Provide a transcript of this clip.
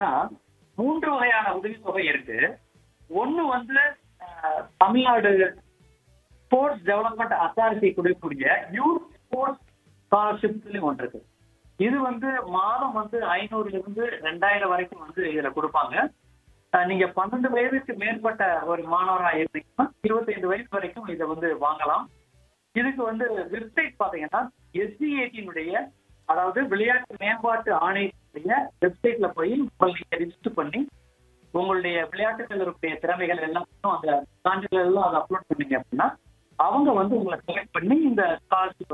பாத்தீங்கன்னா மூன்று வகையான உதவித்தொகை இருக்கு ஒண்ணு வந்து அஹ், தமிழ்நாடு ஸ்போர்ட்ஸ் டெவலப்மெண்ட் அத்தாரிட்டி கொடுக்கக்கூடிய யூத் ஸ்போர்ட்ஸ் ஸ்காலர்ஷிப் ஒன்று இருக்கு இது வந்து மாதம் வந்து ஐநூறுல இருந்து ரெண்டாயிரம் வரைக்கும் வந்து இதுல கொடுப்பாங்க அஹ், நீங்க பன்னெண்டு வயதுக்கு மேற்பட்ட ஒரு மாணவராக இருந்தீங்கன்னா இருபத்தைந்து வயசு வரைக்கும் இதை வந்து வாங்கலாம் இதுக்கு வந்து வெப்சைட் பாத்தீங்கன்னா எஸ்டிஏடியினுடைய அதாவது விளையாட்டு மேம்பாட்டு ஆணையத்துடைய வெப்சைட்ல போய் உங்களை நீங்க ரிஜிஸ்டர் பண்ணி உங்களுடைய விளையாட்டுகளுடைய திறமைகள் எல்லாத்தையும் அந்த சான்றிதழ் எல்லாம் அதை அப்லோட் பண்ணீங்க அப்படின்னா அவங்க வந்து உங்களை செலக்ட் பண்ணி இந்த ஸ்காலர்ஷிப்